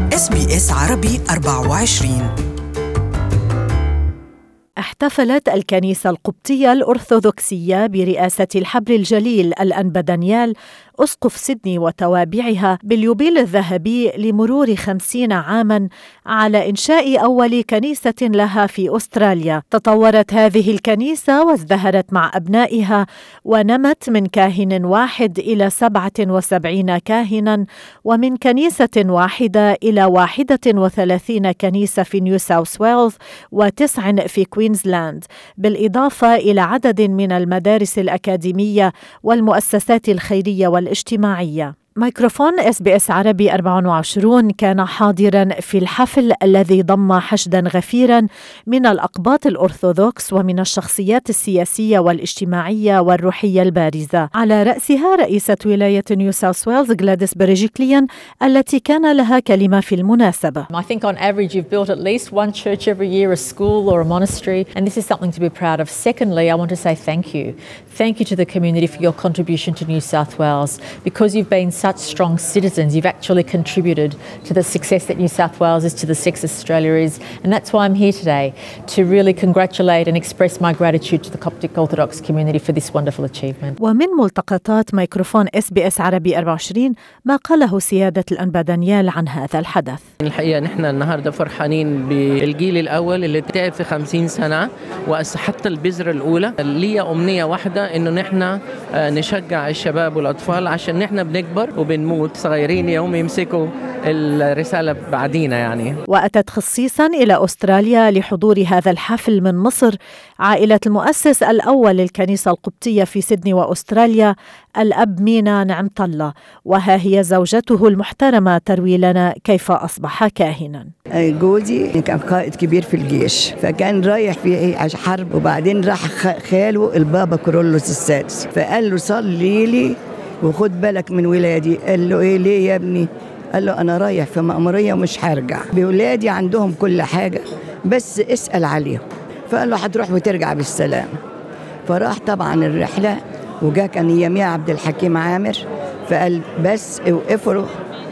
اس بي اس عربي 24 احتفلت الكنيسة القبطية الأرثوذكسية برئاسة الحبر الجليل الأنبا دانيال أسقف سيدني وتوابعها باليوبيل الذهبي لمرور خمسين عاما على إنشاء أول كنيسة لها في أستراليا تطورت هذه الكنيسة وازدهرت مع أبنائها ونمت من كاهن واحد إلى سبعة وسبعين كاهنا ومن كنيسة واحدة إلى واحدة وثلاثين كنيسة في نيو ساوث ويلز وتسع في كوينزلاند بالإضافة إلى عدد من المدارس الأكاديمية والمؤسسات الخيرية وال الاجتماعية ميكروفون اس بي اس عربي 24 كان حاضرا في الحفل الذي ضم حشدا غفيرا من الاقباط الارثوذكس ومن الشخصيات السياسيه والاجتماعيه والروحيه البارزه على راسها رئيسه ولايه نيو ساوث ويلز جلاديس بريجيكليان التي كان لها كلمه في المناسبه. I think on average you've built at least one church every year, a school or a monastery, and this is something to be proud of. Secondly, I want to say thank you. Thank you to the community for your contribution to New South Wales because you've been such strong citizens. You've actually contributed to the success that New South Wales is, to the success Australia is. And that's why I'm here today to really congratulate and express my gratitude to the Coptic Orthodox community for this wonderful achievement. ومن ملتقطات ميكروفون اس بي اس عربي 24 ما قاله سيادة الأنبا دانيال عن هذا الحدث. الحقيقة نحن النهاردة فرحانين بالجيل الأول اللي تعب في 50 سنة وحتى البذرة الأولى لي أمنية واحدة إنه نحن نشجع الشباب والأطفال عشان نحن بنكبر وبنموت صغيرين يوم يمسكوا الرسالة بعدينا يعني وأتت خصيصا إلى أستراليا لحضور هذا الحفل من مصر عائلة المؤسس الأول للكنيسة القبطية في سيدني وأستراليا الأب مينا نعمة الله وها هي زوجته المحترمة تروي لنا كيف أصبح كاهنا جوزي كان قائد كبير في الجيش فكان رايح في حرب وبعدين راح خاله البابا كورولوس السادس فقال له صلي لي وخد بالك من ولادي قال له ايه ليه يا ابني قال له انا رايح في مأمورية ومش هرجع بولادي عندهم كل حاجة بس اسأل عليهم فقال له هتروح وترجع بالسلام فراح طبعا الرحلة وجا كان يميع عبد الحكيم عامر فقال بس اوقفوا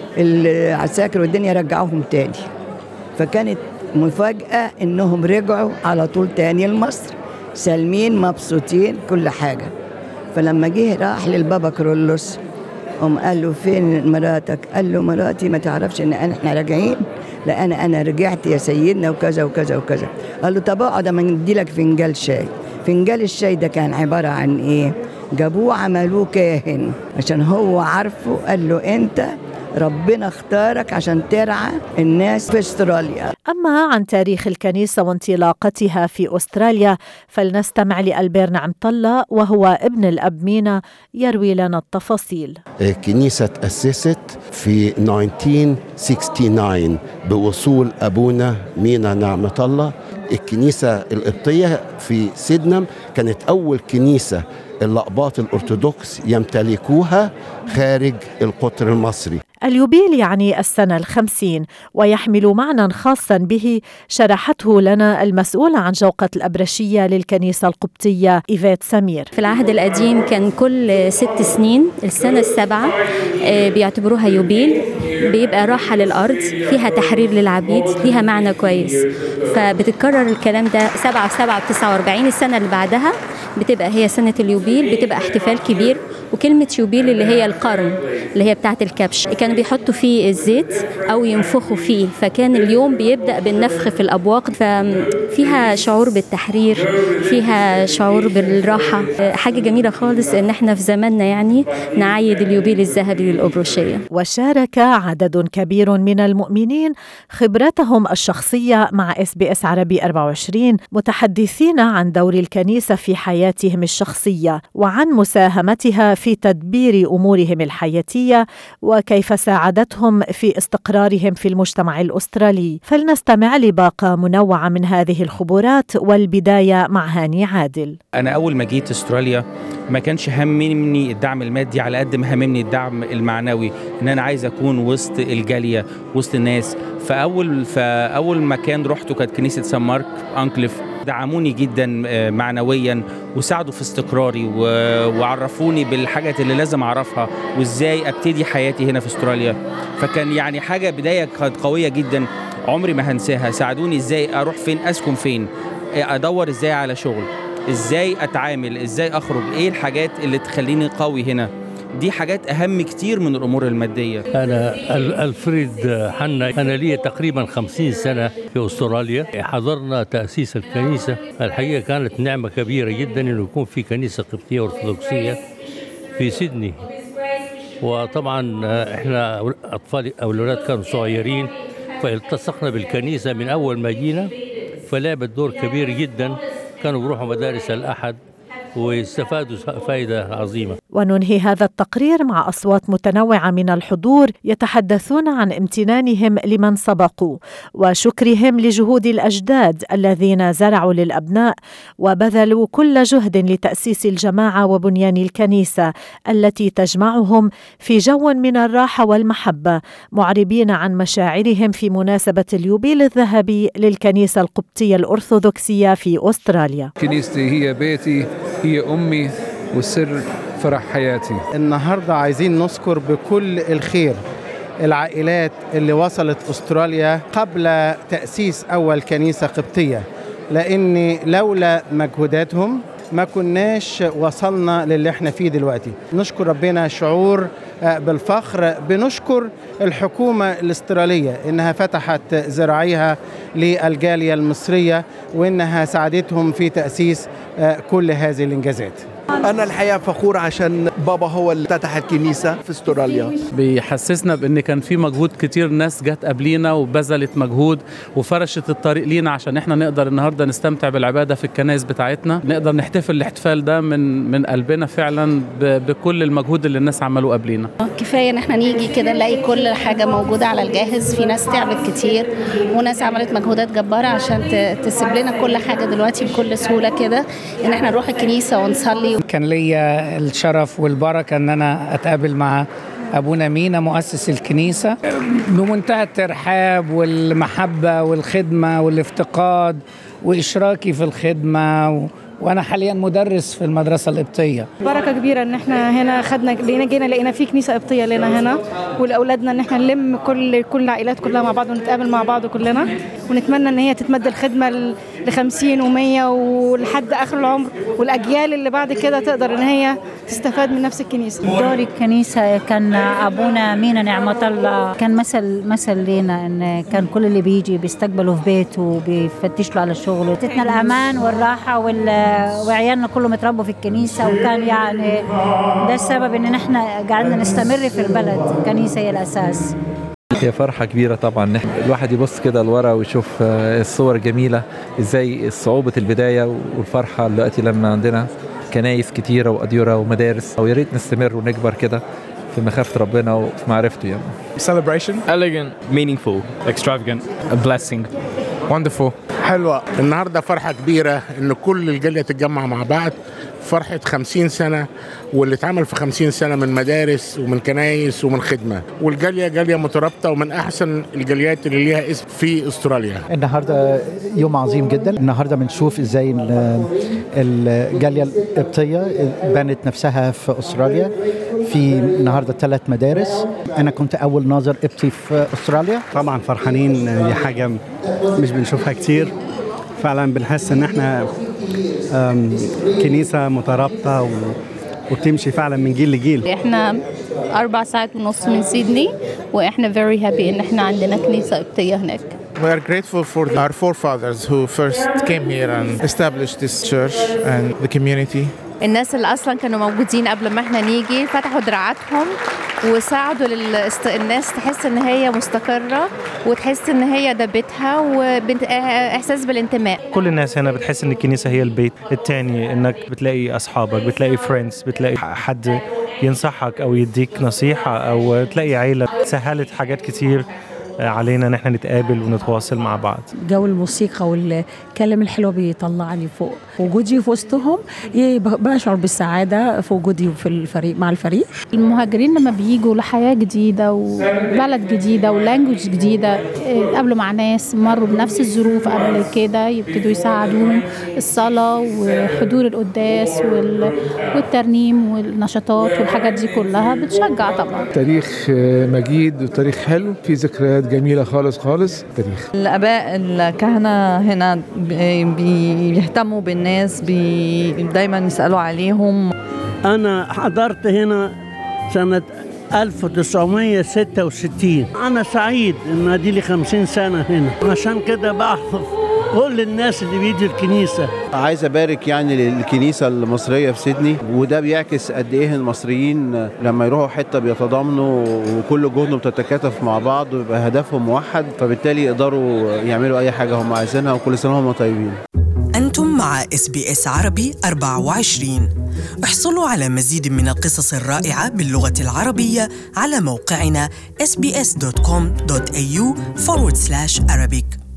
العساكر والدنيا رجعوهم تاني فكانت مفاجأة انهم رجعوا على طول تاني لمصر سالمين مبسوطين كل حاجه فلما جه راح للبابا كرولوس قام قال له فين مراتك؟ قال له مراتي ما تعرفش ان احنا راجعين لان انا رجعت يا سيدنا وكذا وكذا وكذا قال له طب اقعد اما ندي لك فنجان شاي فنجان الشاي ده كان عباره عن ايه؟ جابوه عملوه كاهن عشان هو عارفه قال له انت ربنا اختارك عشان ترعى الناس في استراليا أما عن تاريخ الكنيسة وانطلاقتها في أستراليا فلنستمع لألبير نعم الله وهو ابن الأب مينا يروي لنا التفاصيل الكنيسة تأسست في 1969 بوصول أبونا مينا نعمة الله الكنيسة القبطية في سيدنم كانت أول كنيسة الأقباط الأرثوذكس يمتلكوها خارج القطر المصري اليوبيل يعني السنة الخمسين ويحمل معنى خاصا به شرحته لنا المسؤولة عن جوقة الأبرشية للكنيسة القبطية إيفيت سمير في العهد القديم كان كل ست سنين السنة السابعة آه، بيعتبروها يوبيل بيبقى راحة للأرض فيها تحرير للعبيد ليها معنى كويس فبتتكرر الكلام ده سبعة في سبعة بتسعة وأربعين السنة اللي بعدها بتبقى هي سنة اليوبيل بتبقى احتفال كبير وكلمة يوبيل اللي هي القرن اللي هي بتاعة الكبش كانوا بيحطوا فيه الزيت أو ينفخوا فيه فكان اليوم بيبدأ بالنفخ في الأبواق ففيها شعور بالتحرير فيها شعور بالراحة حاجة جميلة خالص إن احنا في زماننا يعني نعيد اليوبيل الذهبي للأبروشية وشارك عدد كبير من المؤمنين خبرتهم الشخصية مع اس بي اس عربي 24 متحدثين عن دور الكنيسة في حياتهم الشخصية وعن مساهمتها في تدبير امورهم الحياتيه وكيف ساعدتهم في استقرارهم في المجتمع الاسترالي فلنستمع لباقه منوعه من هذه الخبرات والبدايه مع هاني عادل انا اول ما جيت استراليا ما كانش همني الدعم المادي على قد ما همني الدعم المعنوي ان انا عايز اكون وسط الجاليه وسط الناس فاول فاول مكان رحته كانت كنيسه سان مارك انكليف ودعموني جدا آه، معنويا وساعدوا في استقراري و- وعرفوني بالحاجات اللي لازم اعرفها وازاي ابتدي حياتي هنا في استراليا فكان يعني حاجه بدايه كانت قويه جدا عمري ما هنساها ساعدوني ازاي اروح فين اسكن فين آه، ادور ازاي على شغل ازاي اتعامل ازاي اخرج ايه الحاجات اللي تخليني قوي هنا دي حاجات اهم كتير من الامور الماديه أنا ال- ألفريد حنا أنا لي تقريبا خمسين سنة في أستراليا حضرنا تأسيس الكنيسة الحقيقة كانت نعمة كبيرة جدا إنه يكون في كنيسة قبطية أرثوذكسية في سيدني وطبعا إحنا أطفال أو الأولاد كانوا صغيرين فالتصقنا بالكنيسة من أول ما جينا فلعبت دور كبير جدا كانوا بيروحوا مدارس الأحد واستفادوا فائدة عظيمة وننهي هذا التقرير مع اصوات متنوعه من الحضور يتحدثون عن امتنانهم لمن سبقوا وشكرهم لجهود الاجداد الذين زرعوا للابناء وبذلوا كل جهد لتاسيس الجماعه وبنيان الكنيسه التي تجمعهم في جو من الراحه والمحبه معربين عن مشاعرهم في مناسبه اليوبيل الذهبي للكنيسه القبطيه الارثوذكسيه في استراليا كنيستي هي بيتي هي أمي وسر فرح حياتي النهارده عايزين نذكر بكل الخير العائلات اللي وصلت استراليا قبل تاسيس اول كنيسه قبطيه لان لولا مجهوداتهم ما كناش وصلنا للي احنا فيه دلوقتي نشكر ربنا شعور آه، بالفخر بنشكر الحكومة الاسترالية إنها فتحت ذراعيها للجالية المصرية وإنها ساعدتهم في تأسيس آه، كل هذه الإنجازات أنا الحقيقة فخور عشان بابا هو اللي فتح الكنيسة في استراليا بيحسسنا بان كان في مجهود كتير ناس جت قبلينا وبذلت مجهود وفرشت الطريق لينا عشان احنا نقدر النهارده نستمتع بالعباده في الكنائس بتاعتنا نقدر نحتفل الاحتفال ده من من قلبنا فعلا ب- بكل المجهود اللي الناس عملوه قبلينا كفايه ان احنا نيجي كده نلاقي كل حاجه موجوده على الجاهز في ناس تعبت كتير وناس عملت مجهودات جباره عشان ت- تسيب لنا كل حاجه دلوقتي بكل سهوله كده ان احنا نروح الكنيسه ونصلي كان ليا الشرف والبركه ان انا اتقابل مع ابونا مينا مؤسس الكنيسه بمنتهى الترحاب والمحبه والخدمه والافتقاد واشراكي في الخدمه و... وانا حاليا مدرس في المدرسه القبطيه بركه كبيره ان احنا هنا خدنا لقينا جينا لقينا في كنيسه قبطيه لنا هنا ولاولادنا ان احنا نلم كل كل العائلات كلها مع بعض ونتقابل مع بعض كلنا ونتمنى ان هي تتمد الخدمه ل 50 و100 ولحد اخر العمر والاجيال اللي بعد كده تقدر ان هي تستفاد من نفس الكنيسه دور الكنيسة كان أبونا مينا نعمة الله كان مثل مثل لينا إن كان كل اللي بيجي بيستقبله في بيته وبيفتش له على الشغل وتتنا الأمان والراحة وال... وعيالنا كلهم اتربوا في الكنيسة وكان يعني ده السبب إن نحن قاعدين نستمر في البلد الكنيسة هي الأساس هي فرحة كبيرة طبعا إحنا- الواحد يبص كده لورا ويشوف آه، الصور الجميلة ازاي صعوبة البداية والفرحة دلوقتي لما عندنا كنايس كتيرة وأديرة ومدارس ويا ريت نستمر ونكبر كده في مخافة ربنا وفي معرفته يعني celebration elegant meaningful extravagant a blessing wonderful حلوة النهاردة فرحة كبيرة إن كل الجالية تتجمع مع بعض فرحة خمسين سنة واللي اتعمل في خمسين سنة من مدارس ومن كنايس ومن خدمة والجالية جالية مترابطة ومن أحسن الجاليات اللي ليها اسم في أستراليا النهارده يوم عظيم جدا النهارده بنشوف ازاي ال- الجاليه القبطيه بنت نفسها في استراليا في النهارده ثلاث مدارس انا كنت اول ناظر قبطي في استراليا طبعا فرحانين دي حاجة مش بنشوفها كتير فعلا بنحس ان احنا أم، كنيسة مترابطة و- وبتمشي فعلا من جيل لجيل احنا اربع ساعات ونص من سيدني واحنا very happy ان احنا عندنا كنيسه قبطيه هناك We are grateful for our forefathers who first came here and established this church and the community. الناس اللي اصلا كانوا موجودين قبل ما احنا نيجي فتحوا دراعاتهم وساعدوا للناس تحس ان هي مستقره وتحس ان هي ده بيتها واحساس بالانتماء كل الناس هنا بتحس ان الكنيسه هي البيت التاني انك بتلاقي اصحابك بتلاقي فريندز بتلاقي حد ينصحك او يديك نصيحه او تلاقي عيله سهلت حاجات كتير علينا ان احنا نتقابل ونتواصل مع بعض جو الموسيقى والكلام الحلو بيطلعني فوق وجودي في وسطهم بشعر بالسعاده في وجودي في الفريق مع الفريق المهاجرين لما بيجوا لحياه جديده وبلد جديده ولانجوج جديده قابلوا مع ناس مروا بنفس الظروف قبل كده يبتدوا يساعدوهم الصلاه وحضور القداس والترنيم والنشاطات والحاجات دي كلها بتشجع طبعا تاريخ مجيد وتاريخ حلو في ذكريات جميله خالص خالص تاريخ الاباء الكهنه هنا بيهتموا بالناس بي دايما يسالوا عليهم انا حضرت هنا سنه 1966 أنا سعيد إن أدي لي 50 سنة هنا عشان كده بحفظ كل الناس اللي بيجي الكنيسة عايز أبارك يعني للكنيسة المصرية في سيدني وده بيعكس قد إيه المصريين لما يروحوا حتة بيتضامنوا وكل جهدهم بتتكاتف مع بعض ويبقى هدفهم موحد فبالتالي يقدروا يعملوا أي حاجة هم عايزينها وكل سنة هم طيبين أنتم مع اس بي اس عربي 24 احصلوا على مزيد من القصص الرائعة باللغة العربية على موقعنا sbs.com.au forward slash Arabic